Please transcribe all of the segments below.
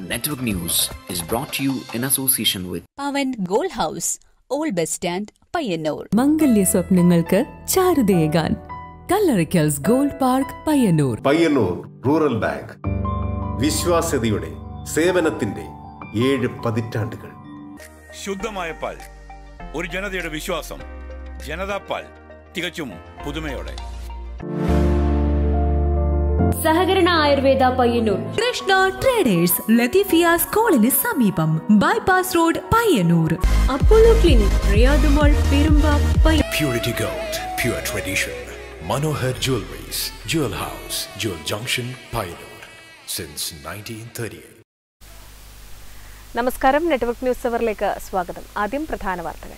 Network News is brought to you in association with Pavan gold house old bus stand Payyanur മംഗല്യ സ്വപ്നങ്ങൾക്ക് ചാരുതയേകാൻ Kallarakkals gold park Payyanur Payyanur rural bank വിശ്വാസ്യതയുടെ സേവനത്തിന്റെ ഏഴ് പതിറ്റാണ്ടുകൾ ശുദ്ധമായ പാൽ ഒരു ജനതയുടെ വിശ്വാസം ജനതാ പാൽ തികച്ചും പുതുമയോടെ സഹകരണ ആയുർവേദ പയ്യന്നൂർ കൃഷ്ണ ട്രേഡേഴ്സ് ലത്തീഫിയ സ്കൂളിന് സമീപം bypass road Payyanur Apollo clinic റിയാദുമോൾ പെരുമ്പ പയ്യ Purity Gold, pure tradition. Manohar Jewelries, Jewel House, Jewel Junction, Pioneer. Since 1938. നമസ്കാരം നെറ്റ്വർക്ക് ന്യൂസ് അവറിലേക്ക് സ്വാഗതം ആദ്യം പ്രധാന വാർത്തകൾ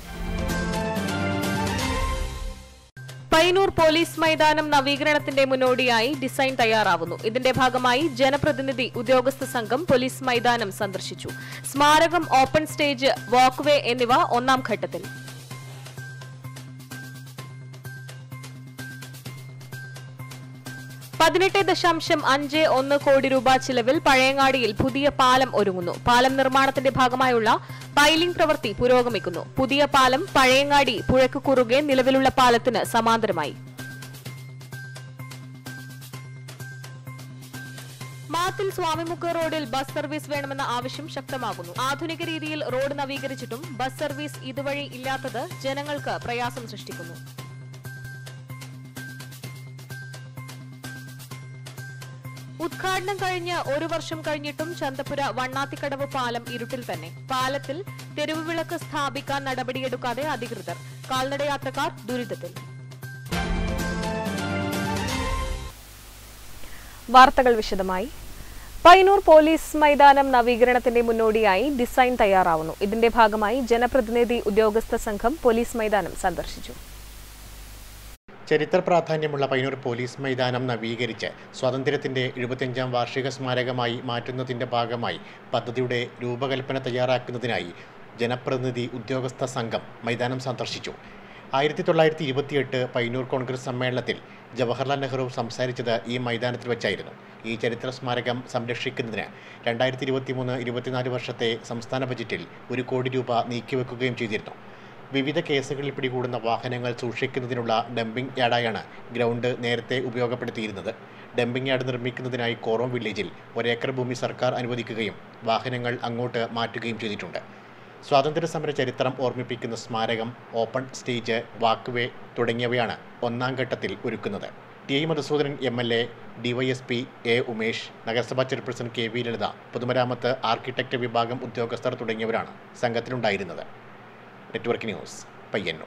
പയ്യന്നൂർ പോലീസ് മൈതാനം നവീകരണത്തിന്റെ മുന്നോടിയായി ഡിസൈൻ തയ്യാറാവുന്നു ഇതിന്റെ ഭാഗമായി ജനപ്രതിനിധി ഉദ്യോഗസ്ഥ സംഘം പോലീസ് മൈതാനം സന്ദർശിച്ചു സ്മാരകം ഓപ്പൺ സ്റ്റേജ് വാക്ക്വേ എന്നിവ ഒന്നാം ഘട്ടത്തിൽ പതിനെട്ട് ദശാംശം അഞ്ച് ഒന്ന് കോടി രൂപ ചിലവിൽ പഴയങ്ങാടിയിൽ പുതിയ പാലം ഒരുങ്ങുന്നു പാലം നിർമ്മാണത്തിന്റെ ഭാഗമായുള്ള പൈലിംഗ് പ്രവൃത്തി പുരോഗമിക്കുന്നു പുതിയ പാലം പഴയങ്ങാടി പുഴയ്ക്ക് കുറുകെ നിലവിലുള്ള പാലത്തിന് സമാന്തരമായി മാത്തിൽ സ്വാമിമുക്ക് റോഡിൽ ബസ് സർവീസ് വേണമെന്ന ആവശ്യം ശക്തമാകുന്നു ആധുനിക രീതിയിൽ റോഡ് നവീകരിച്ചിട്ടും ബസ് സർവീസ് ഇതുവഴി ഇല്ലാത്തത് ജനങ്ങൾക്ക് പ്രയാസം സൃഷ്ടിക്കുന്നു ഉദ്ഘാടനം കഴിഞ്ഞ് ഒരു വർഷം കഴിഞ്ഞിട്ടും ചന്തപുര വണ്ണാത്തിക്കടവ് പാലം ഇരുട്ടിൽ തന്നെ പാലത്തിൽ തെരുവ് വിളക്ക് സ്ഥാപിക്കാൻ നടപടിയെടുക്കാതെ അധികൃതർ കാൽനടയാത്രക്കാർ ദുരിതത്തിൽ വാർത്തകൾ വിശദമായി പയ്യന്നൂർ പോലീസ് മൈതാനം നവീകരണത്തിന്റെ മുന്നോടിയായി ഡിസൈൻ തയ്യാറാവുന്നു ഇതിന്റെ ഭാഗമായി ജനപ്രതിനിധി ഉദ്യോഗസ്ഥ സംഘം പോലീസ് മൈതാനം സന്ദർശിച്ചു ചരിത്ര പ്രാധാന്യമുള്ള പയ്യന്നൂർ പോലീസ് മൈതാനം നവീകരിച്ച് സ്വാതന്ത്ര്യത്തിൻ്റെ എഴുപത്തിയഞ്ചാം വാർഷിക സ്മാരകമായി മാറ്റുന്നതിൻ്റെ ഭാഗമായി പദ്ധതിയുടെ രൂപകൽപ്പന തയ്യാറാക്കുന്നതിനായി ജനപ്രതിനിധി ഉദ്യോഗസ്ഥ സംഘം മൈതാനം സന്ദർശിച്ചു ആയിരത്തി തൊള്ളായിരത്തി ഇരുപത്തിയെട്ട് പയ്യന്നൂർ കോൺഗ്രസ് സമ്മേളനത്തിൽ ജവഹർലാൽ നെഹ്റു സംസാരിച്ചത് ഈ മൈതാനത്തിൽ വെച്ചായിരുന്നു ഈ ചരിത്ര സ്മാരകം സംരക്ഷിക്കുന്നതിന് രണ്ടായിരത്തി ഇരുപത്തി മൂന്ന് ഇരുപത്തിനാല് വർഷത്തെ സംസ്ഥാന ബജറ്റിൽ ഒരു കോടി രൂപ നീക്കിവെക്കുകയും ചെയ്തിരുന്നു വിവിധ കേസുകളിൽ പിടികൂടുന്ന വാഹനങ്ങൾ സൂക്ഷിക്കുന്നതിനുള്ള ഡംപിംഗ് യാർഡായാണ് ഗ്രൗണ്ട് നേരത്തെ ഉപയോഗപ്പെടുത്തിയിരുന്നത് ഡംപിംഗ് യാർഡ് നിർമ്മിക്കുന്നതിനായി കോറോം വില്ലേജിൽ ഒരേക്കർ ഭൂമി സർക്കാർ അനുവദിക്കുകയും വാഹനങ്ങൾ അങ്ങോട്ട് മാറ്റുകയും ചെയ്തിട്ടുണ്ട് സ്വാതന്ത്ര്യ സമര ചരിത്രം ഓർമ്മിപ്പിക്കുന്ന സ്മാരകം ഓപ്പൺ സ്റ്റേജ് വാക്ക്വേ തുടങ്ങിയവയാണ് ഒന്നാം ഘട്ടത്തിൽ ഒരുക്കുന്നത് T I Madhusudanan M L A DYSP A Umesh നഗരസഭാ ചെയർപേഴ്സൺ കെ വി ലളിത പൊതുമരാമത്ത് ആർക്കിടെക്ട് വിഭാഗം ഉദ്യോഗസ്ഥർ തുടങ്ങിയവരാണ് സംഘത്തിലുണ്ടായിരുന്നത് നെറ്റ്വർക്ക് ന്യൂസ് പയ്യന്നൂർ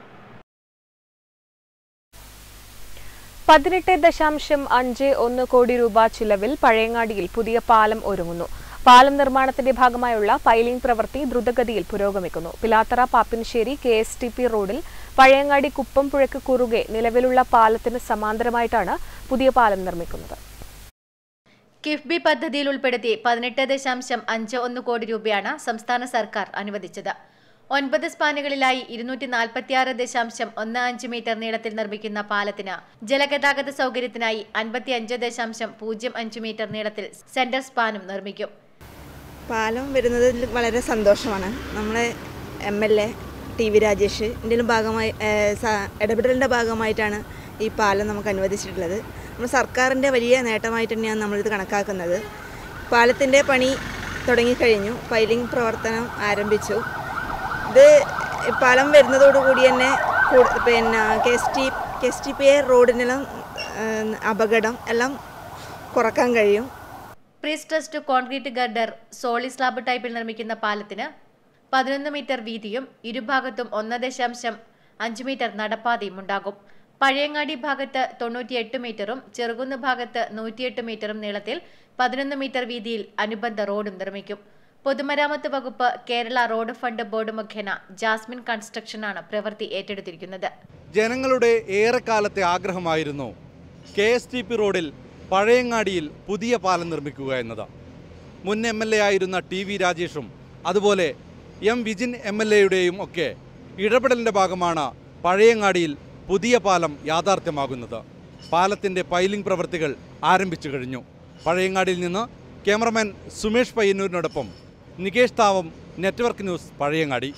പതിനെട്ട് ദശാംശം അഞ്ച് ഒന്ന് കോടി രൂപ ചിലവിൽ പഴയങ്ങാടിയിൽ പുതിയ പാലം ഒരുങ്ങുന്നു പാലം നിർമ്മാണത്തിന്റെ ഭാഗമായുള്ള പൈലിംഗ് പ്രവൃത്തി ദ്രുതഗതിയിൽ പുരോഗമിക്കുന്നു Pilathara Pappinisseri K S T P റോഡിൽ പഴയങ്ങാടി കുപ്പം പുഴയ്ക്ക് കുറുകെ നിലവിലുള്ള പാലത്തിന് സമാന്തരമായിട്ടാണ് പുതിയ പാലം നിർമ്മിക്കുന്നത് കിഫ്ബി പദ്ധതിയിൽ ഉൾപ്പെടുത്തി പതിനെട്ട് ദശാംശം അഞ്ച് ഒന്ന് കോടി രൂപയാണ് സംസ്ഥാന സർക്കാർ അനുവദിച്ചത് ഒൻപത് സ്പാനുകളിലായി ഇരുന്നൂറ്റി നാൽപ്പത്തിയാറ് ദശാംശം ഒന്ന് അഞ്ച് മീറ്റർ നീളത്തിൽ നിർമ്മിക്കുന്ന പാലത്തിന് ജലഗതാഗത സൗകര്യത്തിനായി അൻപത്തി അഞ്ച് ദശാംശം പൂജ്യം അഞ്ച് മീറ്റർ നീളത്തിൽ സെന്റർ സ്പാനും നിർമ്മിക്കും പാലം വരുന്നതിൽ വളരെ സന്തോഷമാണ് നമ്മളെ M L A T V Rajesh ഇതിൻ്റെ ഭാഗമായി ഏഹ്, സ- ഇടപെടലിൻ്റെ ഭാഗമായിട്ടാണ് ഈ പാലം നമുക്ക് അനുവദിച്ചിട്ടുള്ളത് നമ്മൾ സർക്കാരിൻ്റെ വലിയ നേട്ടമായിട്ട് തന്നെയാണ് നമ്മളിത് കണക്കാക്കുന്നത് പാലത്തിൻ്റെ പണി തുടങ്ങിക്കഴിഞ്ഞു പൈലിംഗ് പ്രവർത്തനം ആരംഭിച്ചു ഇത് പാലം വരുന്നതോടുകൂടി തന്നെ കൂടു- പിന്നെ K S T K S T P A റോഡിനെല്ലാം ഏഹ്, അപകടം എല്ലാം കുറക്കാൻ കഴിയും prestressed concrete girder solid slab ടൈപ്പിൽ നിർമ്മിക്കുന്ന പാലത്തിന് പതിനൊന്ന് മീറ്റർ വീതിയും ഇരുഭാഗത്തും ഒന്ന് ദശാംശം അഞ്ച് മീറ്റർ നടപ്പാതയും ഉണ്ടാകും പഴയങ്ങാടി ഭാഗത്ത് തൊണ്ണൂറ്റിയെട്ട് മീറ്ററും ചെറുകുന്ന് ഭാഗത്ത് നൂറ്റിയെട്ട് മീറ്ററും നീളത്തിൽ പതിനൊന്ന് മീറ്റർ വീതിയിൽ അനുബന്ധ റോഡും നിർമ്മിക്കും പൊതുമരാമത്ത് വകുപ്പ് കേരള റോഡ് ഫണ്ട് ബോർഡ് മുഖേന ജാസ്മിൻ കൺസ്ട്രക്ഷനാണ് പ്രവൃത്തി ഏറ്റെടുത്തിരിക്കുന്നത് ജനങ്ങളുടെ ഏറെക്കാലത്തെ ആഗ്രഹമായിരുന്നു കെ എസ് ടി പി റോഡിൽ പഴയങ്ങാടിയിൽ പുതിയ പാലം നിർമ്മിക്കുക എന്നത് മുൻ എം എൽ എ ആയിരുന്ന ടി വി രാജേഷും അതുപോലെ എം വിജിൻ എം എൽ എയുടെയും ഒക്കെ ഇടപെടലിൻ്റെ ഭാഗമാണ് പഴയങ്ങാടിയിൽ പുതിയ പാലം യാഥാർത്ഥ്യമാകുന്നത് പാലത്തിൻ്റെ പൈലിംഗ് പ്രവൃത്തികൾ ആരംഭിച്ചു കഴിഞ്ഞു പഴയങ്ങാടിയിൽ നിന്ന് ക്യാമറമാൻ സുമേഷ് പയ്യന്നൂരിനോടൊപ്പം നികേഷ് താവം നെറ്റ്വർക്ക് ന്യൂസ് പഴയങ്ങാടി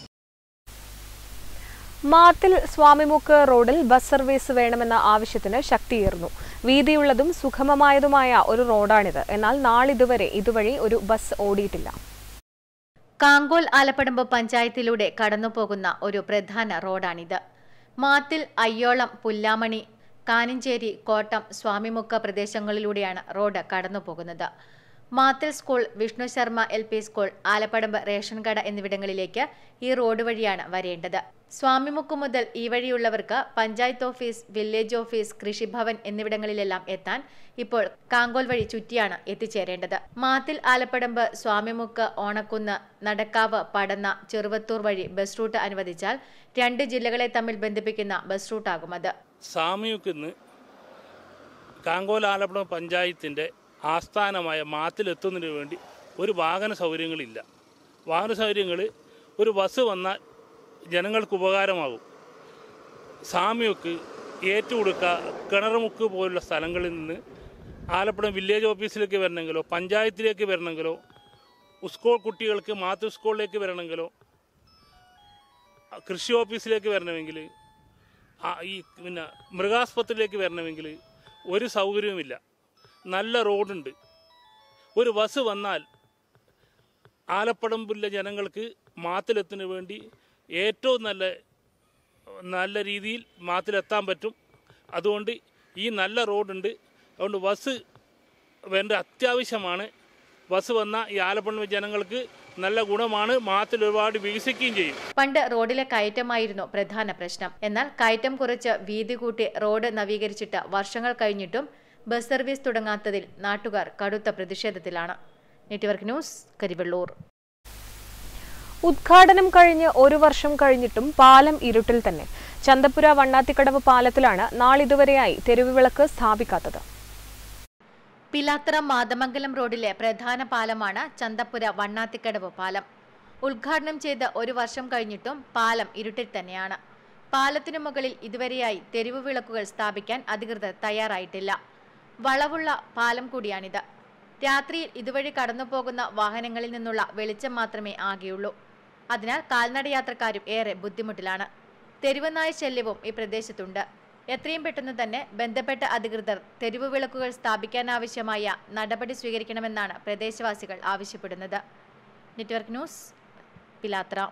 മാത്തിൽ സ്വാമിമുക്ക് റോഡിൽ ബസ് സർവീസ് വേണമെന്ന ആവശ്യത്തിന് ശക്തിയേറുന്നു വീതിയുള്ളതും സുഗമമായതുമായ ഒരു റോഡാണിത് എന്നാൽ നാളിതുവരെ ഇതുവഴി ഒരു ബസ് ഓടിയിട്ടില്ല കാങ്കോൽ ആലപ്പടമ്പ് പഞ്ചായത്തിലൂടെ കടന്നുപോകുന്ന ഒരു പ്രധാന റോഡാണിത് മാത്തിൽ അയ്യോളം പുല്ലാമണി കാനിഞ്ചേരി കോട്ടം സ്വാമിമുക്ക പ്രദേശങ്ങളിലൂടെയാണ് റോഡ് കടന്നുപോകുന്നത് Mathil school Vishnu Sharma L P school Alappadamba ration കട എന്നിവിടങ്ങളിലേക്ക് ഈ റോഡ് വഴിയാണ് വരേണ്ടത് സ്വാമിമുക്ക് മുതൽ ഈ വഴിയുള്ളവർക്ക് panchayat office village office Krishibhavan എന്നിവിടങ്ങളിലെല്ലാം എത്താൻ ഇപ്പോൾ കാങ്കോൽ വഴി ചുറ്റിയാണ് എത്തിച്ചേരേണ്ടത് മാത്തിൽ ആലപ്പടമ്പ് സ്വാമിമുക്ക് ഓണക്കുന്ന് നടക്കാവ് പടന്ന ചെറുവത്തൂർ വഴി ബസ് റൂട്ട് അനുവദിച്ചാൽ രണ്ട് ജില്ലകളെ തമ്മിൽ ബന്ധിപ്പിക്കുന്ന ബസ് റൂട്ടാകും അത് സാമിയുക്കുന്ന് കാങ്കോൽ ആലപ്പുഴ പഞ്ചായത്തിൻ്റെ ആസ്ഥാനമായ മാത്തിലെത്തുന്നതിന് വേണ്ടി ഒരു വാഹന സൗകര്യങ്ങളില്ല വാഹന സൗകര്യങ്ങൾ ഒരു ബസ് വന്നാൽ ജനങ്ങൾക്ക് ഉപകാരമാകും സാമിയൊക്ക് ഏറ്റുകൊടുക്ക കിണറുമുക്ക് പോലുള്ള സ്ഥലങ്ങളിൽ നിന്ന് ആലപ്പുഴ വില്ലേജ് ഓഫീസിലേക്ക് വരണമെങ്കിലോ പഞ്ചായത്തിലേക്ക് വരണമെങ്കിലോ സ്കൂൾ കുട്ടികൾക്ക് മാതൃ സ്കൂളിലേക്ക് വരണമെങ്കിലോ കൃഷി ഓഫീസിലേക്ക് വരണമെങ്കിൽ ആ ഈ പിന്നെ മൃഗാസ്പത്രിയിലേക്ക് വരണമെങ്കിൽ ഒരു സൗകര്യവുമില്ല നല്ല റോഡുണ്ട് ഒരു ബസ് വന്നാൽ ആലപ്പടമ്പിലെ ജനങ്ങൾക്ക് മാത്തിലെത്തിന് വേണ്ടി ഏറ്റവും നല്ല നല്ല രീതിയിൽ മാത്തിലെത്താൻ പറ്റും അതുകൊണ്ട് ഈ നല്ല റോഡുണ്ട് അതുകൊണ്ട് ബസ് വേണ്ട അത്യാവശ്യമാണ് ബസ് വന്ന ഈ ആലപ്പുഴ ജനങ്ങൾക്ക് നല്ല ഗുണമാണ് മാത്തിൽ ഒരുപാട് വികസിക്കുകയും ചെയ്യും പണ്ട് റോഡിലെ കയറ്റമായിരുന്നു പ്രധാന പ്രശ്നം എന്നാൽ കയറ്റം കുറച്ച് വീതി കൂട്ടി റോഡ് നവീകരിച്ചിട്ട് വർഷങ്ങൾ കഴിഞ്ഞിട്ടും ബസ് സർവീസ് തുടങ്ങാത്തതിൽ നാട്ടുകാർ കടുത്ത പ്രതിഷേധത്തിലാണ് നെറ്റ്വർക്ക് ന്യൂസ് കരിവെള്ളൂർ ഉദ്ഘാടനം കഴിഞ്ഞ് ഒരു വർഷം കഴിഞ്ഞിട്ടും പാലം ഇരുട്ടിൽ തന്നെ ചന്തപ്പുര വണ്ണാത്തിക്കടവ് പാലത്തിലാണ് നാളിതുവരെയായി തെരുവ് വിളക്ക് സ്ഥാപിക്കാത്തത് പിലാത്തറ മാതമംഗലം റോഡിലെ പ്രധാന പാലമാണ് ചന്തപ്പുര വണ്ണാത്തിക്കടവ് പാലം ഉദ്ഘാടനം ചെയ്ത് ഒരു വർഷം കഴിഞ്ഞിട്ടും പാലം ഇരുട്ടിൽ തന്നെയാണ് പാലത്തിനു മുകളിൽ ഇതുവരെയായി തെരുവ് വിളക്കുകൾ സ്ഥാപിക്കാൻ അധികൃതർ തയ്യാറായിട്ടില്ല വളവുള്ള പാലം കൂടിയാണിത് രാത്രിയിൽ ഇതുവഴി കടന്നുപോകുന്ന വാഹനങ്ങളിൽ നിന്നുള്ള വെളിച്ചം മാത്രമേ ആകെയുള്ളൂ അതിനാൽ കാൽനട യാത്രക്കാരും ഏറെ ബുദ്ധിമുട്ടിലാണ് തെരുവുനായ ശല്യവും ഈ പ്രദേശത്തുണ്ട് എത്രയും പെട്ടെന്ന് തന്നെ ബന്ധപ്പെട്ട അധികൃതർ തെരുവ് വിളക്കുകൾ സ്ഥാപിക്കാനാവശ്യമായ നടപടി സ്വീകരിക്കണമെന്നാണ് പ്രദേശവാസികൾ ആവശ്യപ്പെടുന്നത് നെറ്റ്വർക്ക് ന്യൂസ് പിലാത്ര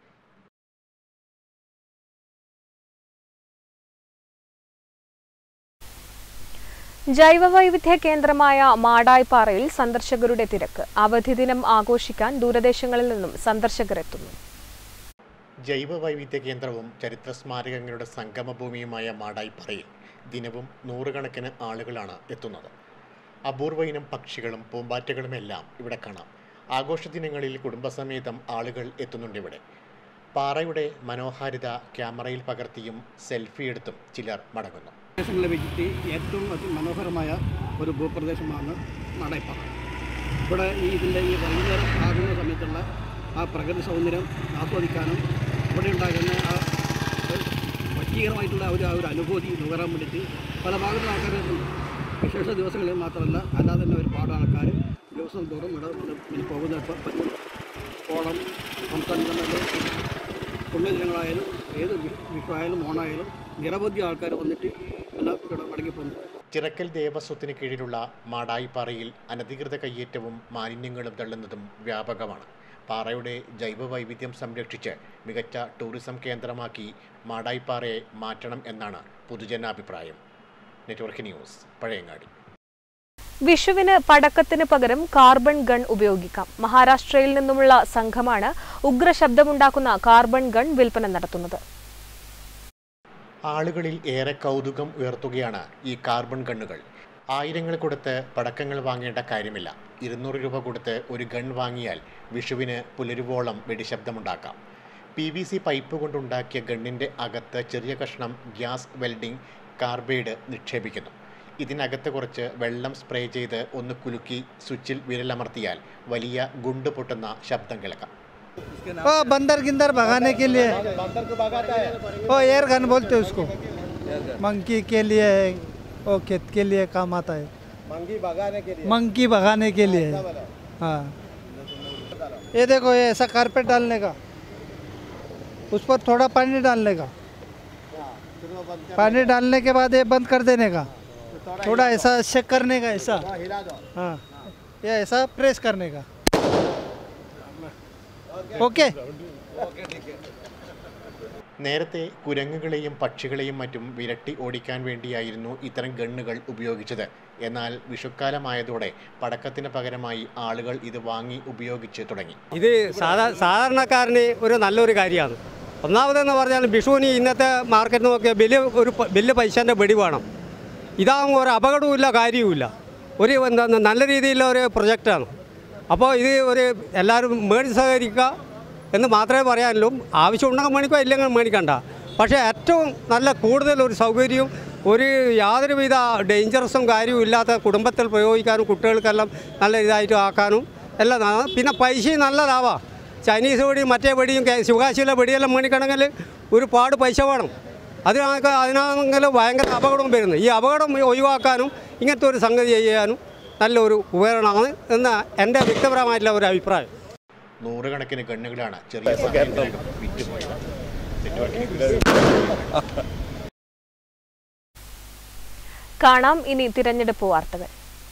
ജൈവവൈവിധ്യ കേന്ദ്രമായ മാടായിപ്പാറയിൽ സന്ദർശകരുടെ തിരക്ക് അവധി ദിനം ആഘോഷിക്കാൻ ദൂരദേശങ്ങളിൽ നിന്നും സന്ദർശകർ എത്തുന്നു ജൈവ വൈവിധ്യ കേന്ദ്രവും ചരിത്ര സ്മാരകങ്ങളുടെ സംഗമഭൂമിയുമായ മാടായിപ്പാറയിൽ ദിനവും നൂറുകണക്കിന് ആളുകളാണ് എത്തുന്നത് അപൂർവ ഇനം പക്ഷികളും പൂമ്പാറ്റകളുമെല്ലാം ഇവിടെ കാണാം ആഘോഷ ദിനങ്ങളിൽ കുടുംബസമേതം ആളുകൾ എത്തുന്നുണ്ട് ഇവിടെ പാറയുടെ മനോഹാരിത ക്യാമറയിൽ പകർത്തിയും സെൽഫി എടുത്തും ചിലർ മടങ്ങുന്നു പ്രദേശങ്ങളെ വെച്ചിട്ട് ഏറ്റവും അതിമനോഹരമായ ഒരു ഭൂപ്രദേശമാണ് നടയപ്പാറ ഇവിടെ ഈ ഇതിൻ്റെ ഈ വൈകുന്നേരം ആകുന്ന സമയത്തുള്ള ആ പ്രകൃതി സൗന്ദര്യം ആസ്വദിക്കാനും ഇവിടെ ഉണ്ടാകുന്ന ആ വശീകരമായിട്ടുള്ള ഒരു ആ ഒരു അനുഭൂതി നുകരാൻ വേണ്ടിയിട്ട് പല ഭാഗത്തുള്ള ആൾക്കാർ എത്തുന്നുണ്ട് വിശേഷ ദിവസങ്ങളിൽ മാത്രമല്ല അല്ലാതെ തന്നെ ഒരുപാട് ആൾക്കാർ ദിവസം തോറും ഇവിടെ ഇവിടെ പോകുന്ന ഇപ്പം ഓണം സംസ്ഥാനങ്ങളിലെ പുണ്യദിനങ്ങളായാലും ഏത് വി- വിഷുവായാലും ഓണായാലും നിരവധി ആൾക്കാർ വന്നിട്ട് എല്ലാം ഇവിടെ മടങ്ങിപ്പോകുന്നു ചിറക്കൽ ദേവസ്വത്തിന് കീഴിലുള്ള മാടായിപ്പാറയിൽ അനധികൃത കയ്യേറ്റവും മാലിന്യങ്ങളും തള്ളുന്നതും വ്യാപകമാണ് പാറയുടെ ജൈവ വൈവിധ്യം സംരക്ഷിച്ച് മികച്ച ടൂറിസം കേന്ദ്രമാക്കി മാടായിപ്പാറയെ മാറ്റണം എന്നാണ് പൊതുജനാഭിപ്രായം നെറ്റ്വർക്ക് ന്യൂസ് പഴയങ്ങാടി വിഷുവിന് പടക്കത്തിന് പകരം കാർബൺ ഗൺ ഉപയോഗിക്കാം മഹാരാഷ്ട്രയിൽ നിന്നുമുള്ള സംഘമാണ് ഉഗ്ര ശബ്ദമുണ്ടാക്കുന്ന കാർബൺ ഗൺ വിൽപ്പന നടത്തുന്നത് ആളുകളിൽ ഏറെ കൗതുകം ഉയർത്തുകയാണ് ഈ കാർബൺ ഗണ്ണുകൾ ആയിരങ്ങൾ കൊടുത്ത് പടക്കങ്ങൾ വാങ്ങേണ്ട കാര്യമില്ല ഇരുന്നൂറ് രൂപ കൊടുത്ത് ഒരു ഗൺ വാങ്ങിയാൽ വിഷുവിന് പുലരുവോളം വെടിശബ്ദമുണ്ടാക്കാം പി വി സി പൈപ്പ് കൊണ്ടുണ്ടാക്കിയ ഗണ്ണിൻ്റെ അകത്ത് ചെറിയ കഷ്ണം ഗ്യാസ് വെൽഡിംഗ് കാർബൈഡ് നിക്ഷേപിക്കുന്നു ഇതിനകത്ത് കുറച്ച് വെള്ളം സ്പ്രേ ചെയ്ത് ഒന്ന് കുലുക്കി സ്വിച്ചിൽ വിരലമർത്തിയാൽ വലിയ ഗുണ്ട് പൊട്ടുന്ന ശബ്ദം കേൾക്കാം वो बंदर गिंदर भगाने के लिए वो एयर गन बोलते हैं उसको मंकी के लिए वो खेत के लिए काम आता है मंगी भगाने के लिए मंकी भगाने के लिए हाँ ये देखो ये ऐसा कारपेट डालने का उस पर थोड़ा पानी डालने का पानी डालने के बाद ये बंद कर देने का थोड़ा ऐसा चेक करने का ऐसा हाँ ये ऐसा प्रेस करने का ओके നേരത്തെ കുരങ്ങുകളെയും പക്ഷികളെയും മറ്റും വിരട്ടി ഓടിക്കാൻ വേണ്ടിയായിരുന്നു ഇത്തരം ഗണ്ണുകൾ ഉപയോഗിച്ചത് എന്നാൽ വിഷുക്കാലമായതോടെ പടക്കത്തിന് പകരമായി ആളുകൾ ഇത് വാങ്ങി ഉപയോഗിച്ച് തുടങ്ങി ഇത് സാധാ സാധാരണക്കാരന് ഒരു നല്ലൊരു കാര്യമാണ് ഒന്നാമതെന്ന് പറഞ്ഞാൽ വിഷുവിന് ഇന്നത്തെ മാർക്കറ്റ് നോക്കിയാൽ വലിയ ഒരു പ- വലിയ പൈസേൻ്റെ വെടി വേണം ഇതാകുമ്പോൾ ഒരു അപകടവുമില്ല കാര്യവുമില്ല ഒരു എന്താ നല്ല രീതിയിലുള്ള ഒരു പ്രൊജക്റ്റാണ് അപ്പോൾ ഇത് ഒരു എല്ലാവരും മേടിച്ച് സഹകരിക്കുക എന്ന് മാത്രമേ പറയാനുള്ളൂ ആവശ്യമുണ്ടെങ്കിൽ മേടിക്കുക ഇല്ലെങ്കിൽ മേടിക്കണ്ട പക്ഷേ ഏറ്റവും നല്ല കൂടുതൽ ഒരു സൗകര്യവും ഒരു യാതൊരുവിധ ഡേഞ്ചറസും കാര്യവും ഇല്ലാത്ത കുടുംബത്തിൽ പ്രയോഗിക്കാനും കുട്ടികൾക്കെല്ലാം നല്ല ഇതായിട്ട് ആക്കാനും എല്ലാം നന്നാ- പിന്നെ പൈസയും നല്ലതാവാം ചൈനീസ് വെടിയും മറ്റേ വെടിയും കെ- ശിവകാശിയിലെ വെടിയെല്ലാം മേടിക്കണമെങ്കിൽ ഒരുപാട് പൈസ വേണം അതിനൊക്കെ അതിനാണെങ്കിൽ ഭയങ്കര അപകടവും വരുന്നു ഈ അപകടം ഒഴിവാക്കാനും ഇങ്ങനത്തെ ഒരു സംഗതി ചെയ്യാനും നല്ലൊരു ഉപകരണമാണ് എന്ന എൻ്റെ വ്യക്തിപരമായിട്ടുള്ള ഒരു അഭിപ്രായം നൂറുകണക്കിന് ഗണ്ണുകളാണ് ചെറിയ സമയത്തിനകം വിറ്റുപോയത് കാണാം ഇനി തിരഞ്ഞെടുപ്പ് വാർത്തകൾ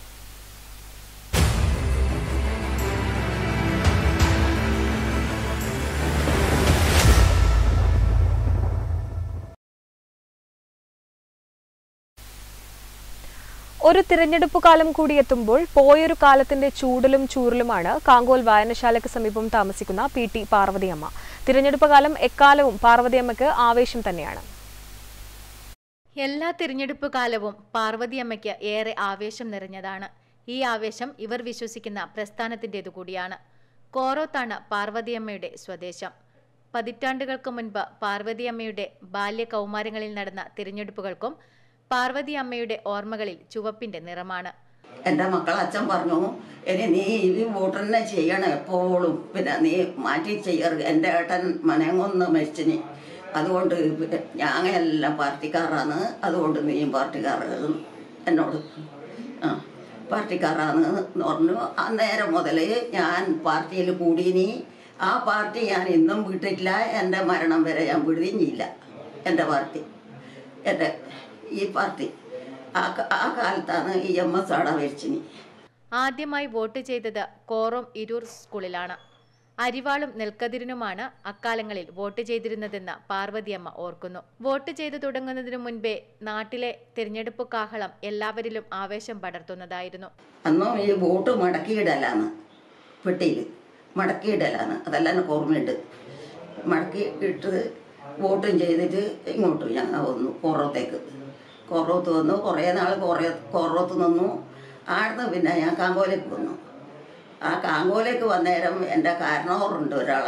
ഒരു തിരഞ്ഞെടുപ്പ് കാലം കൂടി എത്തുമ്പോൾ പോയൊരു കാലത്തിന്റെ ചൂടലും ചൂരലുമാണ് കാങ്കോൽ വായനശാലയ്ക്ക് സമീപം താമസിക്കുന്ന പി ടി പാർവതിയമ്മ തിരഞ്ഞെടുപ്പ് കാലം എക്കാലവും പാർവതിയമ്മയ്ക്ക് ആവേശം തന്നെയാണ് എല്ലാ തിരഞ്ഞെടുപ്പ് കാലവും പാർവതിയമ്മയ്ക്ക് ഏറെ ആവേശം നിറഞ്ഞതാണ് ഈ ആവേശം ഇവർ വിശ്വസിക്കുന്ന പ്രസ്ഥാനത്തിൻ്റെതു കൂടിയാണ് കോറോത്താണ് പാർവതിയമ്മയുടെ സ്വദേശം പതിറ്റാണ്ടുകൾക്ക് മുൻപ് പാർവതിയമ്മയുടെ ബാല്യ കൗമാരങ്ങളിൽ നടന്ന തിരഞ്ഞെടുപ്പുകൾക്കും പാർവതിയമ്മയുടെ ഓർമ്മകളിൽ ചുവപ്പിന്റെ നിറമാണ് എൻ്റെ മക്കൾ അച്ഛൻ പറഞ്ഞു ഇനി നീ ഈ വോട്ട് തന്നെ ചെയ്യണം എപ്പോഴും പിന്നെ നീ മാറ്റി ചെയ്യരുത് എൻ്റെ ഏട്ടൻ മനങ്ങൊന്ന് മരിച്ചിനി അതുകൊണ്ട് ഞാൻ എല്ലാം പാർട്ടിക്കാരാണ് അതുകൊണ്ട് നീയും പാർട്ടിക്കാരാണ് എന്നോട് ആ പാർട്ടിക്കാരാണ് എന്ന് പറഞ്ഞു അന്നേരം മുതൽ ഞാൻ പാർട്ടിയിൽ കൂടിയിനി ആ പാർട്ടി ഞാൻ ഇന്നും വിട്ടിട്ടില്ല എൻ്റെ മരണം വരെ ഞാൻ വിടുകയില്ല എൻ്റെ പാർട്ടി എൻ്റെ ഈ പാർട്ടി ആ ക- ആ കാലത്താണ് ഈ എം എസ് ആട മരിച്ചിനി ആദ്യമായി വോട്ട് ചെയ്തത് കോറം ഇരൂർ സ്കൂളിലാണ് അരിവാളും നെൽക്കതിരിനുമാണ് അക്കാലങ്ങളിൽ വോട്ട് ചെയ്തിരുന്നതെന്ന് പാർവതിയമ്മ ഓർക്കുന്നു വോട്ട് ചെയ്തു തുടങ്ങുന്നതിനു മുൻപേ നാട്ടിലെ തിരഞ്ഞെടുപ്പ് കാഹളം എല്ലാവരിലും ആവേശം പടർത്തുന്നതായിരുന്നു അന്നും ഈ വോട്ട് മടക്കിയിടലാണ് പെട്ടിയിൽ മടക്കിയിടലാണ് അതെല്ലാം എനിക്ക് ഓർമ്മയുണ്ട് മടക്കി ഇട്ട് വോട്ടും ചെയ്തിട്ട് ഇങ്ങോട്ട് ഞങ്ങൾ വന്നു കോറത്തേക്ക് കോറത്ത് വന്നു കുറേ നാൾ കുറേ കോറത്ത് നിന്നു ആടുന്ന് പിന്നെ ഞാൻ കാങ്കോലേക്ക് വന്നു ആ കാങ്കോലേക്ക് വന്നേരം എൻ്റെ കാരണവറുണ്ട് ഒരാൾ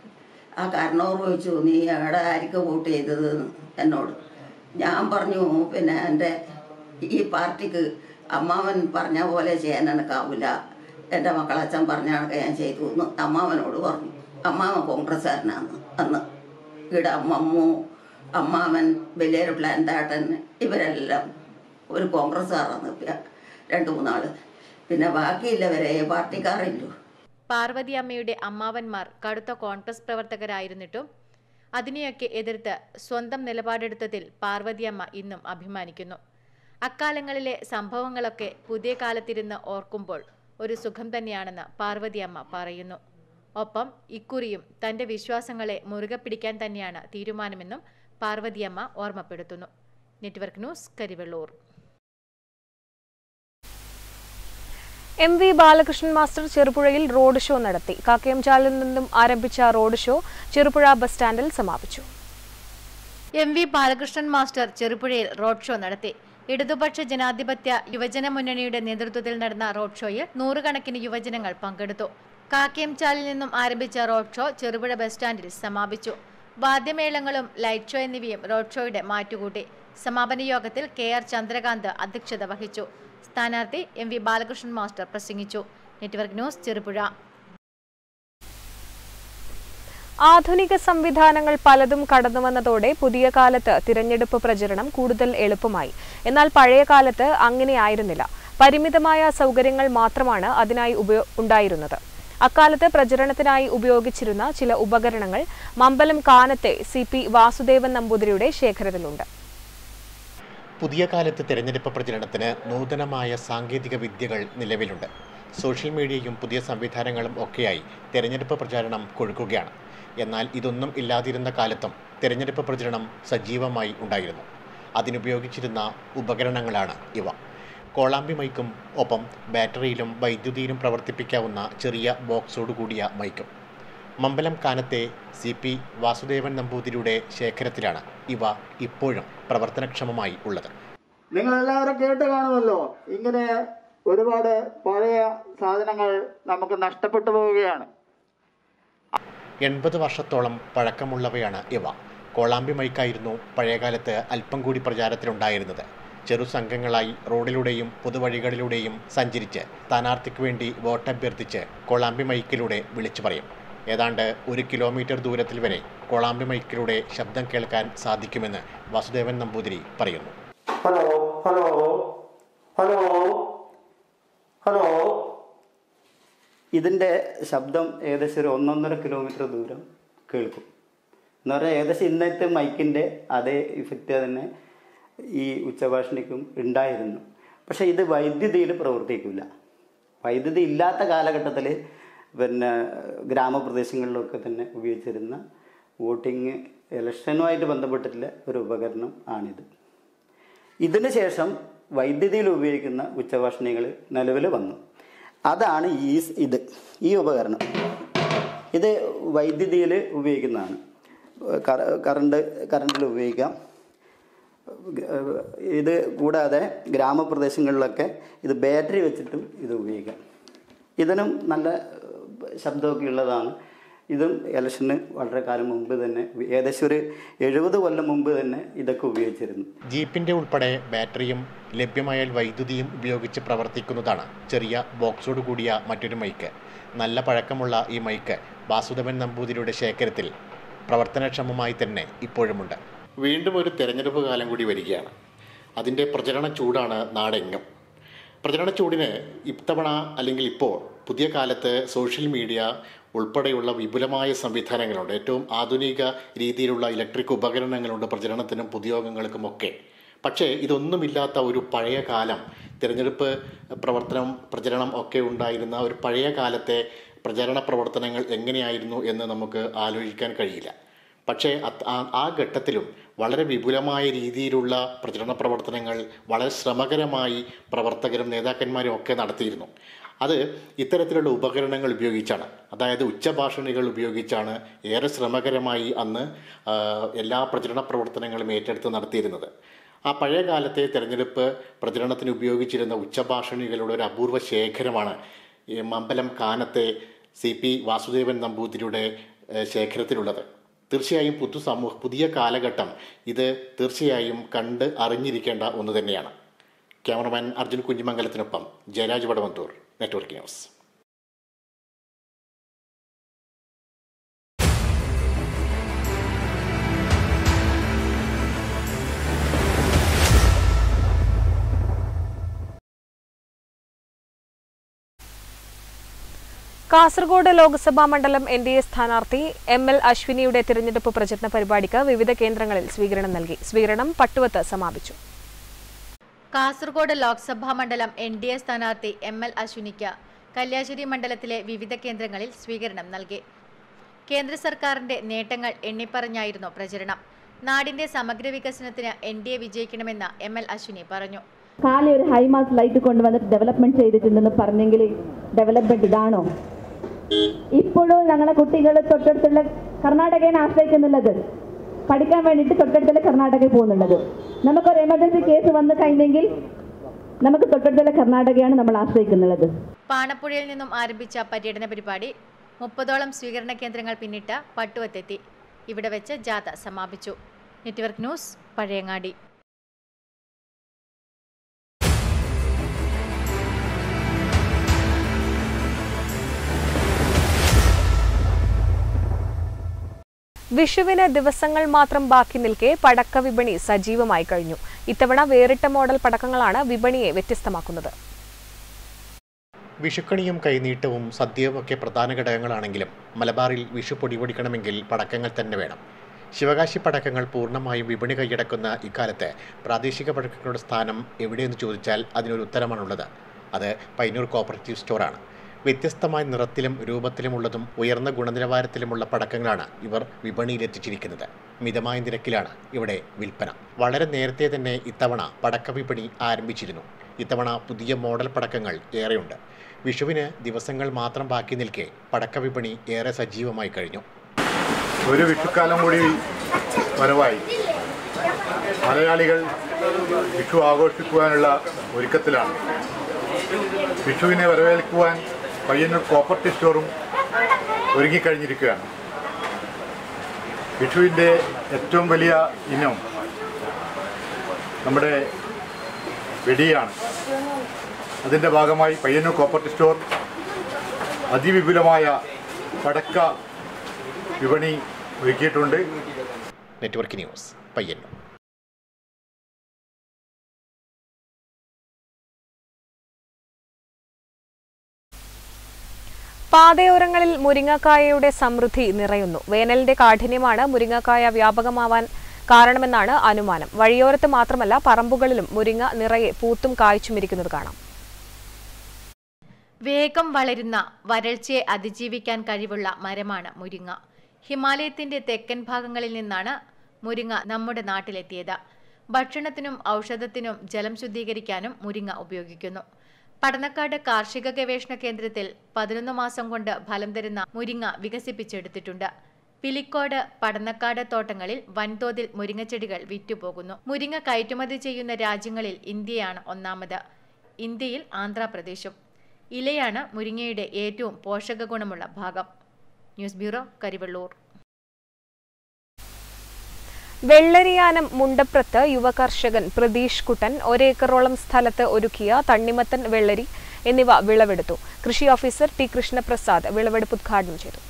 ആ കാരണവർ ചോദിച്ചു നീ എവിടെ ആർക്ക് വോട്ട് ചെയ്തത് എന്ന് എന്നോട് ഞാൻ പറഞ്ഞു പിന്നെ എൻ്റെ ഈ പാർട്ടിക്ക് അമ്മാവൻ പറഞ്ഞ പോലെ ചെയ്യാൻ എനിക്കാവില്ല എൻ്റെ മക്കളച്ഛൻ പറഞ്ഞ കണക്ക് ഞാൻ ചെയ്തു എന്ന് അമ്മാവനോട് പറഞ്ഞു അമ്മാവൻ കോൺഗ്രസ്സുകാരനാണ് അന്ന് ഇവിടെ അമ്മമ്മു അമ്മാവൻ വലിയൊരു പ്ലാന്താട്ടൻ ഇവരെല്ലാം ഒരു കോൺഗ്രസ്സുകാരാണ് ഇപ്പ- രണ്ട് മൂന്നാള് പിന്നെ ബാക്കിയുള്ളവരെ പാർട്ടിക്കാരില്ലു പാർവതിയമ്മയുടെ അമ്മാവന്മാർ കടുത്ത കോൺഗ്രസ് പ്രവർത്തകരായിരുന്നിട്ടും അതിനെയൊക്കെ എതിർത്ത് സ്വന്തം നിലപാടെടുത്തതിൽ പാർവതിയമ്മ ഇന്നും അഭിമാനിക്കുന്നു അക്കാലങ്ങളിലെ സംഭവങ്ങളൊക്കെ പുതിയ കാലത്തിരുന്ന് ഓർക്കുമ്പോൾ ഒരു സുഖം തന്നെയാണെന്ന് പാർവതിയമ്മ പറയുന്നു ഒപ്പം ഇക്കുറിയും തന്റെ വിശ്വാസങ്ങളെ മുറുകെ പിടിക്കാൻ തന്നെയാണ് തീരുമാനമെന്നും പാർവതിയമ്മ ഓർമ്മപ്പെടുത്തുന്നു network news Karivellur M V Balakrishnan master ചെറുപുഴയിൽ റോഡ് ഷോ നടത്തി കാക്കയംചാലിൽ നിന്നും ആരംഭിച്ച റോഡ് ഷോ ചെറുപുഴ ബസ് സ്റ്റാൻഡിൽ സമാപിച്ചു എം വി ബാലകൃഷ്ണൻ മാസ്റ്റർ ചെറുപുഴയിൽ റോഡ് ഷോ നടത്തി ഇടതുപക്ഷ ജനാധിപത്യ യുവജന മുന്നണിയുടെ നേതൃത്വത്തിൽ നടന്ന റോഡ് ഷോയിൽ നൂറുകണക്കിന് യുവജനങ്ങൾ പങ്കെടുത്തു കാക്കയംചാലിൽ നിന്നും ആരംഭിച്ച റോഡ് ഷോ ചെറുപുഴ ബസ് സ്റ്റാൻഡിൽ സമാപിച്ചു വാദ്യമേളങ്ങളും ലൈറ്റ് ഷോ എന്നിവയും റോഡ് ഷോയുടെ മാറ്റുകൂട്ടി സമാപന യോഗത്തിൽ കെ ആർ ചന്ദ്രകാന്ത് അധ്യക്ഷത വഹിച്ചു സ്ഥാനാർത്ഥി എം വി ബാലകൃഷ്ണൻ മാസ്റ്റർ പ്രസംഗിച്ചു നെറ്റ്വർക്ക് ന്യൂസ് ചെറുപുഴ ആധുനിക സംവിധാനങ്ങൾ പലതും കടന്നുവന്നതോടെ പുതിയ കാലത്ത് തിരഞ്ഞെടുപ്പ് പ്രചരണം കൂടുതൽ എളുപ്പമായി എന്നാൽ പഴയ കാലത്ത് അങ്ങനെയായിരുന്നില്ല പരിമിതമായ സൗകര്യങ്ങൾ മാത്രമാണ് അതിനായി ഉപയോ ഉണ്ടായിരുന്നത് അക്കാലത്ത് പ്രചരണത്തിനായി ഉപയോഗിച്ചിരുന്ന ചില ഉപകരണങ്ങൾ മമ്പലം കാനത്തെ സി പി വാസുദേവൻ നമ്പൂതിരിയുടെ ശേഖരത്തിലുണ്ട് പുതിയ കാലത്ത് തിരഞ്ഞെടുപ്പ് പ്രചരണത്തിന് നൂതനമായ സാങ്കേതിക വിദ്യകൾ നിലവിലുണ്ട് സോഷ്യൽ മീഡിയയും പുതിയ സംവിധാനങ്ങളും ഒക്കെയായി തിരഞ്ഞെടുപ്പ് പ്രചാരണം കൊഴുക്കുകയാണ് എന്നാൽ ഇതൊന്നും ഇല്ലാതിരുന്ന കാലത്തും തിരഞ്ഞെടുപ്പ് പ്രചരണം സജീവമായി ഉണ്ടായിരുന്നു അതിനുപയോഗിച്ചിരുന്ന ഉപകരണങ്ങളാണ് ഇവ കോളാമ്പി മൈക്കും ഒപ്പം ബാറ്ററിയിലും വൈദ്യുതിയിലും പ്രവർത്തിപ്പിക്കാവുന്ന ചെറിയ ബോക്സോട് കൂടിയ മൈക്കും മമ്പലം കാനത്തെ സി പി വാസുദേവൻ നമ്പൂതിരിയുടെ ശേഖരത്തിലാണ് ഇവ ഇപ്പോഴും പ്രവർത്തനക്ഷമമായി ഉള്ളത് നിങ്ങൾ എല്ലാവരും കേട്ട് കാണുമല്ലോ ഇങ്ങനെ ഒരുപാട് പഴയ സാധനങ്ങൾ നമുക്ക് നഷ്ടപ്പെട്ടു പോവുകയാണ് എൺപത് വർഷത്തോളം പഴക്കമുള്ളവയാണ് ഇവ കോളാമ്പി മൈക്കായിരുന്നു പഴയകാലത്ത് അല്പം കൂടി പ്രചാരത്തിലുണ്ടായിരുന്നത് ചെറു സംഘങ്ങളായി റോഡിലൂടെയും പൊതുവഴികളിലൂടെയും സഞ്ചരിച്ച് സ്ഥാനാർത്ഥിക്ക് വേണ്ടി വോട്ടഭ്യർത്ഥിച്ച് കോളാമ്പി മൈക്കിലൂടെ വിളിച്ചു പറയും ഏതാണ്ട് ഒരു കിലോമീറ്റർ ദൂരത്തിൽ വരെ കോളാമ്പി മൈക്കിലൂടെ ശബ്ദം കേൾക്കാൻ സാധിക്കുമെന്ന് വാസുദേവൻ നമ്പൂതിരി പറയുന്നു ഹലോ ഹലോ ഹലോ ഹലോ ഇതിൻ്റെ ശബ്ദം ഏകദേശം ഒരു ഒന്നൊന്നര കിലോമീറ്റർ ദൂരം കേൾക്കും എന്ന് പറഞ്ഞാൽ ഏകദേശം ഇന്നത്തെ മൈക്കിൻ്റെ അതേ ഇഫക്റ്റ് തന്നെ ഈ ഉച്ചഭാഷണിക്കും ഉണ്ടായിരുന്നു പക്ഷേ ഇത് വൈദ്യുതിയിൽ പ്രവർത്തിക്കില്ല വൈദ്യുതി ഇല്ലാത്ത കാലഘട്ടത്തിൽ പിന്നെ ഗ്രാമപ്രദേശങ്ങളിലൊക്കെ തന്നെ ഉപയോഗിച്ചിരുന്ന വോട്ടിങ് ഇലക്ഷനുമായിട്ട് ബന്ധപ്പെട്ടിട്ടുള്ള ഒരു ഉപകരണം ആണിത് ഇതിന് ശേഷം വൈദ്യുതിയിൽ ഉപയോഗിക്കുന്ന ഉച്ചഭാഷണികൾ നിലവിൽ വന്നു അതാണ് ഈ ഇത് ഈ ഉപകരണം ഇത് വൈദ്യുതിയിൽ ഉപയോഗിക്കുന്നതാണ് കറ- കറണ്ട് കറണ്ടിൽ ഉപയോഗിക്കാം ഇത് കൂടാതെ ഗ്രാമപ്രദേശങ്ങളിലൊക്കെ ഇത് ബാറ്ററി വെച്ചിട്ടും ഇത് ഉപയോഗിക്കാം ഇതിനും നല്ല ശബ്ദമൊക്കെ ഉള്ളതാണ് ഇതും ഇലക്ഷന് വളരെ കാലം മുമ്പ് തന്നെ ഏകദേശം ഒരു എഴുപത് കൊല്ലം മുമ്പ് തന്നെ ഇതൊക്കെ ഉപയോഗിച്ചിരുന്നു ജീപ്പിന്റെ ഉൾപ്പെടെ ബാറ്ററിയും ലഭ്യമായാൽ വൈദ്യുതിയും ഉപയോഗിച്ച് പ്രവർത്തിക്കുന്നതാണ് ചെറിയ ബോക്സോട് കൂടിയ മറ്റൊരു മൈക്ക് നല്ല പഴക്കമുള്ള ഈ മൈക്ക് വാസുദേവൻ നമ്പൂതിരിയുടെ ശേഖരത്തിൽ പ്രവർത്തനക്ഷമമായി തന്നെ ഇപ്പോഴുമുണ്ട് വീണ്ടും ഒരു തെരഞ്ഞെടുപ്പ് കാലം കൂടി വരികയാണ് അതിൻ്റെ പ്രചരണ ചൂടാണ് നാടെങ്ങും പ്രചരണ ചൂടിന് ഇത്തവണ അല്ലെങ്കിൽ ഇപ്പോൾ പുതിയ കാലത്ത് സോഷ്യൽ മീഡിയ ഉൾപ്പെടെയുള്ള വിപുലമായ സംവിധാനങ്ങളുണ്ട് ഏറ്റവും ആധുനിക രീതിയിലുള്ള ഇലക്ട്രിക് ഉപകരണങ്ങളുണ്ട് പ്രചരണത്തിനും പൊതുയോഗങ്ങൾക്കുമൊക്കെ പക്ഷേ ഇതൊന്നുമില്ലാത്ത ഒരു പഴയ കാലം തിരഞ്ഞെടുപ്പ് പ്രവർത്തനം പ്രചരണം ഒക്കെ ഉണ്ടായിരുന്ന ഒരു പഴയ കാലത്തെ പ്രചരണ പ്രവർത്തനങ്ങൾ എങ്ങനെയായിരുന്നു എന്ന് നമുക്ക് ആലോചിക്കാൻ കഴിയില്ല പക്ഷേ അത് ആ- ആ ഘട്ടത്തിലും വളരെ വിപുലമായ രീതിയിലുള്ള പ്രചരണ പ്രവർത്തനങ്ങൾ വളരെ ശ്രമകരമായി പ്രവർത്തകരും നേതാക്കന്മാരും ഒക്കെ നടത്തിയിരുന്നു അത് ഇത്തരത്തിലുള്ള ഉപകരണങ്ങൾ ഉപയോഗിച്ചാണ് അതായത് ഉച്ചഭാഷണികൾ ഉപയോഗിച്ചാണ് ഏറെ ശ്രമകരമായി അന്ന് ആ, എല്ലാ പ്രചരണ പ്രവർത്തനങ്ങളും ഏറ്റെടുത്ത് നടത്തിയിരുന്നത് ആ പഴയ കാലത്തെ തെരഞ്ഞെടുപ്പ് പ്രചരണത്തിന് ഉപയോഗിച്ചിരുന്ന ഉച്ചഭാഷണികളുടെ ഒരു അപൂർവ ശേഖരമാണ് ഈ മമ്പലം കാനത്തെ സി പി വാസുദേവൻ നമ്പൂതിരിയുടെ ഏഹ്, ശേഖരത്തിലുള്ളത് തീർച്ചയായും പുതു സമൂഹ പുതിയ കാലഘട്ടം ഇത് തീർച്ചയായും കണ്ട് അറിഞ്ഞിരിക്കേണ്ട ഒന്ന് തന്നെയാണ് ക്യാമറമാൻ അർജുൻ കുഞ്ഞിമംഗലത്തിനൊപ്പം ജയരാജ് വടവന്തൂർ നെറ്റ്വർക്ക് ന്യൂസ് കാസർഗോഡ് ലോക്സഭാ മണ്ഡലം എൻ ഡി എ സ്ഥാനാർത്ഥി എം എൽ അശ്വിനിയുടെ തിരഞ്ഞെടുപ്പ് പ്രചരണ പരിപാടിക്ക് വിവിധ കേന്ദ്രങ്ങളിൽ സ്വീകരണം നൽകി സ്വീകരണം പട്ടുവത്ത് സമാപിച്ചു കാസർഗോഡ് ലോക്സഭാ മണ്ഡലം എൻ ഡി എ സ്ഥാനാർത്ഥി എം എൽ അശ്വിനിക്ക് കല്യാശ്ശേരി മണ്ഡലത്തിലെ വിവിധ കേന്ദ്രങ്ങളിൽ സ്വീകരണം നൽകി കേന്ദ്ര സർക്കാരിന്റെ നേട്ടങ്ങൾ എണ്ണിപ്പറഞ്ഞായിരുന്നു പ്രചരണം നാടിന്റെ സമഗ്ര വികസനത്തിന് എൻ ഡി എ വിജയിക്കണമെന്ന് എം എൽ അശ്വിനി പറഞ്ഞു കാലി ഒരു ഹൈമാസ് ലൈറ്റ് കൊണ്ടുവന്നിട്ട് ഡെവലപ്മെന്റ് ചെയ്തിട്ടുണ്ടെന്ന് പറഞ്ഞെങ്കിൽ ഡെവലപ്മെന്റ് ഇതാണോ ഇപ്പോഴും ഞങ്ങളുടെ കുട്ടികൾ തൊട്ടടുത്തുള്ള കർണാടകയെ ആശ്രയിക്കുന്നുള്ളത് പഠിക്കാൻ വേണ്ടിയിട്ട് തൊട്ടടുത്തുള്ള കർണാടകയിൽ പോകുന്നുള്ളത് നമുക്കൊരു എമർജൻസി കേസ് വന്നു കഴിഞ്ഞെങ്കിൽ നമുക്ക് തൊട്ടടുത്തുള്ള കർണാടകയാണ് നമ്മൾ ആശ്രയിക്കുന്നുള്ളത് പാണപ്പുഴയിൽ നിന്നും ആരംഭിച്ച പര്യടന പരിപാടി മുപ്പതോളം സ്വീകരണ കേന്ദ്രങ്ങൾ പിന്നിട്ട് പട്ടുവത്തെത്തി ഇവിടെ വെച്ച് ജാഥ സമാപിച്ചു നെറ്റ്വർക്ക് ന്യൂസ് പഴയങ്ങാടി വിഷുവിന് ദിവസങ്ങൾ മാത്രം ബാക്കി നിൽക്കെ പടക്ക വിപണി സജീവമായി കഴിഞ്ഞു ഇത്തവണ വേറിട്ട മോഡൽ പടക്കങ്ങളാണ് വിപണിയെ വ്യത്യസ്തമാക്കുന്നത് വിഷുക്കണിയും കൈനീട്ടവും സദ്യയുമൊക്കെ പ്രധാന ഘടകങ്ങളാണെങ്കിലും മലബാറിൽ വിഷു പൊടിപൊടിക്കണമെങ്കിൽ പടക്കങ്ങൾ തന്നെ വേണം ശിവകാശി പടക്കങ്ങൾ പൂർണ്ണമായും വിപണി കൈയടക്കുന്ന ഇക്കാലത്ത് പ്രാദേശിക പടക്കങ്ങളുടെ സ്ഥാനം എവിടെയെന്ന് ചോദിച്ചാൽ അതിനൊരു ഉത്തരമാണുള്ളത് അത് പൈനൂർ കോപ്പറേറ്റീവ് സ്റ്റോറാണ് വ്യത്യസ്തമായ നിറത്തിലും രൂപത്തിലുമുള്ളതും ഉയർന്ന ഗുണനിലവാരത്തിലുമുള്ള പടക്കങ്ങളാണ് ഇവർ വിപണിയിലെത്തിച്ചിരിക്കുന്നത് മിതമായ നിരക്കിലാണ് ഇവിടെ വിൽപ്പന വളരെ നേരത്തെ തന്നെ ഇത്തവണ പടക്ക വിപണി ആരംഭിച്ചിരുന്നു ഇത്തവണ പുതിയ മോഡൽ പടക്കങ്ങൾ ഏറെയുണ്ട് വിഷുവിന് ദിവസങ്ങൾ മാത്രം ബാക്കി നിൽക്കെ പടക്ക വിപണി ഏറെ സജീവമായി കഴിഞ്ഞു ഒരു വിഷുക്കാലം കൂടി വരവായി മലയാളികൾ വിഷു ആഘോഷിക്കുവാനുള്ള ഒരുക്കത്തിലാണ് വിഷുവിനെ വരവേൽക്കുവാൻ പയ്യന്നൂർ കോപ്പർട്ടി സ്റ്റോറും ഒരുങ്ങിക്കഴിഞ്ഞിരിക്കുകയാണ് വിഷുവിൻ്റെ ഏറ്റവും വലിയ ഇനം നമ്മുടെ വെടിയാണ് അതിൻ്റെ ഭാഗമായി പയ്യന്നൂർ കോപ്പർട്ടി സ്റ്റോർ അതിവിപുലമായ പടക്ക വിപണി ഒരുക്കിയിട്ടുണ്ട് നെറ്റ്വർക്ക് ന്യൂസ് പയ്യന്നൂർ പാതയോരങ്ങളിൽ മുരിങ്ങക്കായയുടെ സമൃദ്ധി നിറയുന്നു വേനലിന്റെ കാഠിന്യമാണ് മുരിങ്ങക്കായ വ്യാപകമാവാൻ കാരണമെന്നാണ് അനുമാനം വഴിയോരത്ത് മാത്രമല്ല പറമ്പുകളിലും മുരിങ്ങ നിറയെ പൂത്തും കായ്ച്ചുമിരിക്കുന്നത് കാണാം വേഗം വളരുന്ന വരൾച്ചയെ അതിജീവിക്കാൻ കഴിവുള്ള മരമാണ് മുരിങ്ങ ഹിമാലയത്തിന്റെ തെക്കൻ ഭാഗങ്ങളിൽ നിന്നാണ് മുരിങ്ങ നമ്മുടെ നാട്ടിലെത്തിയത് ഭക്ഷണത്തിനും ഔഷധത്തിനും ജലം ശുദ്ധീകരിക്കാനും മുരിങ്ങ ഉപയോഗിക്കുന്നു പടന്നക്കാട് കാർഷിക ഗവേഷണ കേന്ദ്രത്തിൽ പതിനൊന്ന് മാസം കൊണ്ട് ഫലം തരുന്ന മുരിങ്ങ വികസിപ്പിച്ചെടുത്തിട്ടുണ്ട് പിലിക്കോട് പടന്നക്കാട് തോട്ടങ്ങളിൽ വൻതോതിൽ മുരിങ്ങച്ചെടികൾ വിറ്റുപോകുന്നു മുരിങ്ങ കയറ്റുമതി ചെയ്യുന്ന രാജ്യങ്ങളിൽ ഇന്ത്യയാണ് ഒന്നാമത് ഇന്ത്യയിൽ ആന്ധ്രാപ്രദേശും ഇലയാണ് മുരിങ്ങയുടെ ഏറ്റവും പോഷക ഗുണമുള്ള ഭാഗം ന്യൂസ് ബ്യൂറോ കരിവള്ളൂർ വെള്ളരിയാനം മുണ്ടപ്രത്ത് യുവകർഷകൻ പ്രതീഷ് കുട്ടൻ ഒരേക്കറോളം സ്ഥലത്ത് ഒരുക്കിയ തണ്ണിമത്തൻ വെള്ളരി എന്നിവ വിളവെടുത്തു കൃഷി ഓഫീസർ ടി കൃഷ്ണപ്രസാദ് വിളവെടുപ്പ് ഉദ്ഘാടനം ചെയ്തു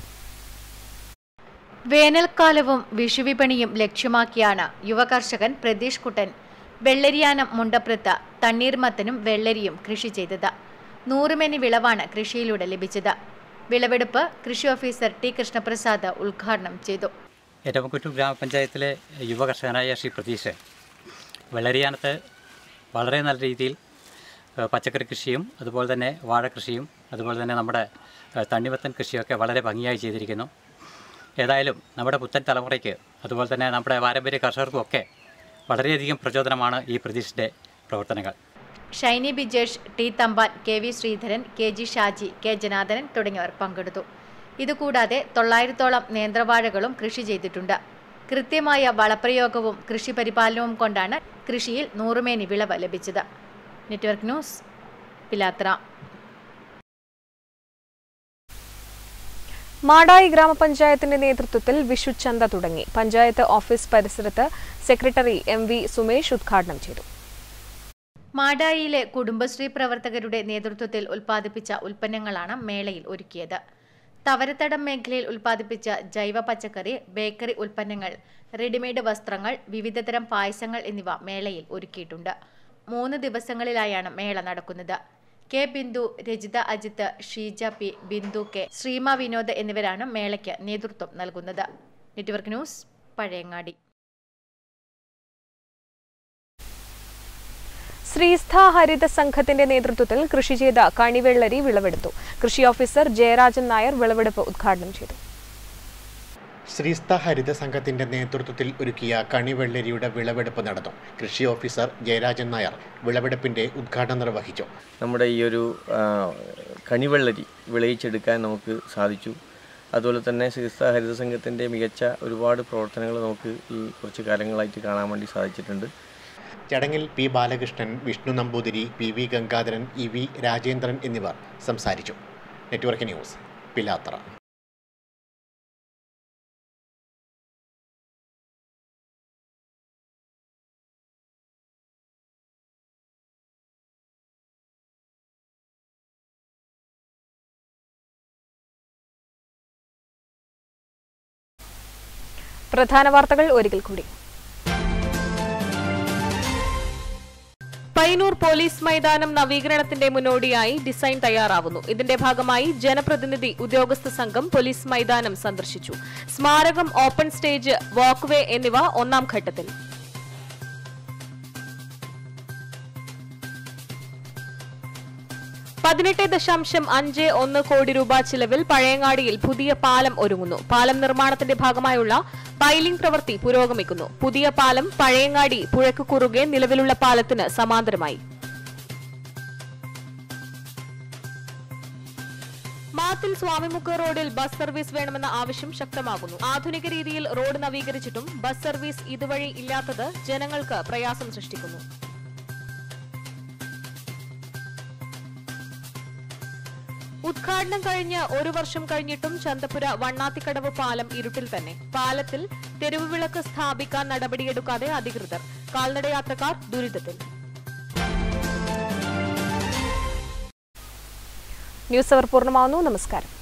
വേനൽക്കാലവും വിഷുവിപണിയും ലക്ഷ്യമാക്കിയാണ് യുവകർഷകൻ പ്രതീഷ് കുട്ടൻ വെള്ളരിയാനം മുണ്ടപ്രത്ത് തണ്ണീർമത്തനും വെള്ളരിയും കൃഷി ചെയ്തത് നൂറുമെനി വിളവാണ് കൃഷിയിലൂടെ ലഭിച്ചത് വിളവെടുപ്പ് കൃഷി ഓഫീസർ ടി കൃഷ്ണപ്രസാദ് ഉദ്ഘാടനം ചെയ്തു എരമക്കുറ്റൂർ ഗ്രാമപഞ്ചായത്തിലെ യുവകർഷകനായ ശ്രീ പ്രതീഷ് വെള്ളരിയാനത്ത് വളരെ നല്ല രീതിയിൽ ഏഹ്, പച്ചക്കറി കൃഷിയും അതുപോലെ തന്നെ വാഴ കൃഷിയും അതുപോലെ തന്നെ നമ്മുടെ ഏഹ്, തണ്ണിമത്തൻ കൃഷിയൊക്കെ വളരെ ഭംഗിയായി ചെയ്തിരിക്കുന്നു ഏതായാലും നമ്മുടെ പുത്തൻ തലമുറയ്ക്ക് അതുപോലെ തന്നെ നമ്മുടെ പാരമ്പര്യ കർഷകർക്കും ഒക്കെ വളരെയധികം പ്രചോദനമാണ് ഈ പ്രതീഷിൻ്റെ പ്രവർത്തനങ്ങൾ Shiny Bijesh T Thampan K V Sreedharan K G Shaji K Janardanan തുടങ്ങിയവർ പങ്കെടുത്തു ഇതുകൂടാതെ തൊള്ളായിരത്തോളം നേന്ത്രവാഴകളും കൃഷി ചെയ്തിട്ടുണ്ട് കൃത്യമായ വളപ്രയോഗവും കൃഷി പരിപാലനവും കൊണ്ടാണ് കൃഷിയിൽ നൂറുമേനി വിളവ് ലഭിച്ചത് നെറ്റ്വർക്ക് ന്യൂസ് പിലാത്ര മാടായി ഗ്രാമപഞ്ചായത്തിന്റെ നേതൃത്വത്തിൽ വിഷുച്ചന്ത തുടങ്ങി പഞ്ചായത്ത് ഓഫീസ് പരിസരത്ത് സെക്രട്ടറി എം വി സുമേഷ് ഉദ്ഘാടനം ചെയ്തു മാടായിയിലെ കുടുംബശ്രീ പ്രവർത്തകരുടെ നേതൃത്വത്തിൽ ഉൽപ്പാദിപ്പിച്ച ഉൽപ്പന്നങ്ങളാണ് മേളയിൽ ഒരുക്കിയത് തവരത്തടം മേഖലയിൽ ഉൽപ്പാദിപ്പിച്ച ജൈവ പച്ചക്കറി ബേക്കറി ഉൽപ്പന്നങ്ങൾ റെഡിമെയ്ഡ് വസ്ത്രങ്ങൾ വിവിധതരം പായസങ്ങൾ എന്നിവ മേളയിൽ ഒരുക്കിയിട്ടുണ്ട് മൂന്ന് ദിവസങ്ങളിലായാണ് മേള നടക്കുന്നത് K Bindu Rajitha Ajith Sheeja P Bindu K Sreema Vinod എന്നിവരാണ് മേളയ്ക്ക് നേതൃത്വം നൽകുന്നത് നെറ്റ്വർക്ക് ന്യൂസ് പഴയങ്ങാടി ശ്രീസ്ഥ ഹരിത സംഘത്തിന്റെ നേതൃത്വത്തിൽ കൃഷി ചെയ്ത കണിവെള്ളരി വിളവെടുത്തു കൃഷി ഓഫീസർ ജയരാജൻ നായർ വിളവെടുപ്പ് ഉദ്ഘാടനം ചെയ്തു ശ്രീസ്ഥ ഹരിത സംഘത്തിന്റെ നേതൃത്വത്തിൽ ഒരുക്കിയ കണിവെള്ളരിയുടെ വിളവെടുപ്പ് നടന്നു കൃഷി ഓഫീസർ ജയരാജൻ നായർ വിളവെടുപ്പിന്റെ ഉദ്ഘാടനം നിർവഹിച്ചു നമ്മുടെ ഈ ഒരു ആ, കണിവെള്ളരി വിളയിച്ചെടുക്കാൻ നമുക്ക് സാധിച്ചു അതുപോലെ തന്നെ ശ്രീസ്ഥ ഹരിത സംഘത്തിൻ്റെ മികച്ച ഒരുപാട് പ്രവർത്തനങ്ങൾ നമുക്ക് ഈ കുറച്ച് കാലങ്ങളായിട്ട് കാണാൻ വേണ്ടി സാധിച്ചിട്ടുണ്ട് ചടങ്ങിൽ P Balakrishnan Vishnu Namboothiri P V Gangadharan E V Rajendran എന്നിവർ സംസാരിച്ചു നെറ്റ്വർക്ക് ന്യൂസ് പിലാത്തറ പ്രധാന വാർത്തകൾ ഒരിക്കൽ കൂടി പയ്യന്നൂർ പോലീസ് മൈതാനം നവീകരണത്തിന്റെ മുന്നോടിയായി ഡിസൈൻ തയ്യാറാവുന്നു ഇതിന്റെ ഭാഗമായി ജനപ്രതിനിധി ഉദ്യോഗസ്ഥ സംഘം പോലീസ് മൈതാനം സന്ദർശിച്ചു സ്മാരകം ഓപ്പൺ സ്റ്റേജ് വാക്ക്വേ എന്നിവ ഒന്നാം ഘട്ടത്തിൽ പതിനെട്ട് ദശാംശം അഞ്ച് ഒന്ന് കോടി രൂപ ചിലവിൽ പഴയങ്ങാടിയിൽ പുതിയ പാലം ഒരുങ്ങുന്നു പാലം നിർമ്മാണത്തിന്റെ ഭാഗമായുള്ള പൈലിംഗ് പ്രവൃത്തി പുരോഗമിക്കുന്നു പുതിയ പാലം പഴയങ്ങാടി പുഴയ്ക്ക് കുറുകെ നിലവിലുള്ള പാലത്തിന് സമാന്തരമായി മാത്തിൽ സ്വാമിമുക്ക് റോഡിൽ ബസ് സർവീസ് വേണമെന്ന ആവശ്യം ശക്തമാകുന്നു ആധുനിക രീതിയിൽ റോഡ് നവീകരിച്ചിട്ടും ബസ് സർവീസ് ഇതുവഴി ഇല്ലാത്തത് ജനങ്ങൾക്ക് പ്രയാസം സൃഷ്ടിക്കുന്നു ഉദ്ഘാടനം കഴിഞ്ഞ് ഒരു വർഷം കഴിഞ്ഞിട്ടും ചന്തപുര വണ്ണാത്തിക്കടവ് പാലം ഇരുട്ടിൽ തന്നെ പാലത്തിൽ തെരുവ് വിളക്ക് സ്ഥാപിക്കാൻ നടപടിയെടുക്കാതെ അധികൃതർ കാൽനടയാത്രക്കാർ ദുരിതത്തിൽ ന്യൂസ് അവർ പൂർണ്ണമാവുന്നു നമസ്കാരം